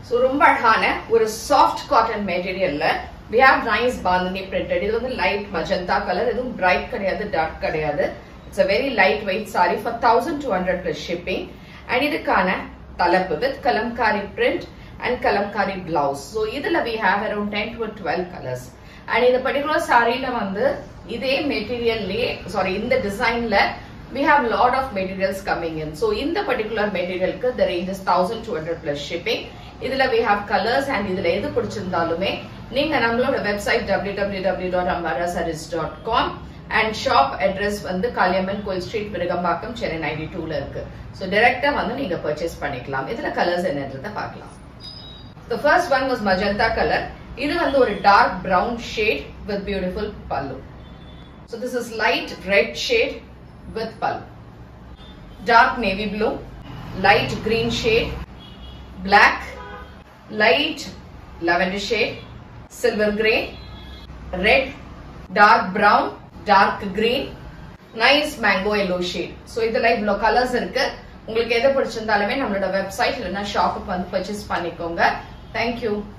So ரொம்ப அழகான ஒரு சாஃப்ட் காட்டன் மெட்டீரியல்ல we have nice bandhani printed இது வந்து லைட் மஜந்தா கலர் எதுவும் பிரைட் கிடையாது டார்க் கிடையாது it's a very light weight sari four thousand two hundred plus shipping and இதுக்கான தலைப்பு with kalamkari print and kalamkari blouse so இதுல we have around ten to twelve colours and இந்த particular சாரியில வந்து இதே மெட்டீரியல்லே சாரி இந்த டிசைன்ல we have lot of materials coming in so இந்த particular மெட்டீரியலுக்கு the range is 1200 plus shipping இதுல we have colors and இதுல எது பிடிச்சிருந்தாலுமே நீங்க நம்மளோட website www.ambarasaris.com and shop address வந்து காளியம்மன் கோயில் ஸ்ட்ரீட் விருகம்பாக்கம் சென்னை நைன்டி டூல இருக்கு ஸோ டைரக்டா வந்து நீங்க பர்ச்சேஸ் பண்ணிக்கலாம் இதுல கலர்ஸ் என்னன்றதை பார்க்கலாம் The first one was magenta color. இது வந்து ஒரு dark brown shade with beautiful pallu. So this is light red shade with pallu. Dark navy blue, light green shade, black, light lavender shade, silver gray, red, dark brown, dark green, nice mango yellow shade. So இதுல இவ்வளோ colours இருக்கு உங்களுக்கு எது பிடிச்சிருந்தாலுமே நம்மளோட website இல்லைன்னா ஷாப்புக்கு வந்து purchase பண்ணிக்கோங்க தேங்க்யூ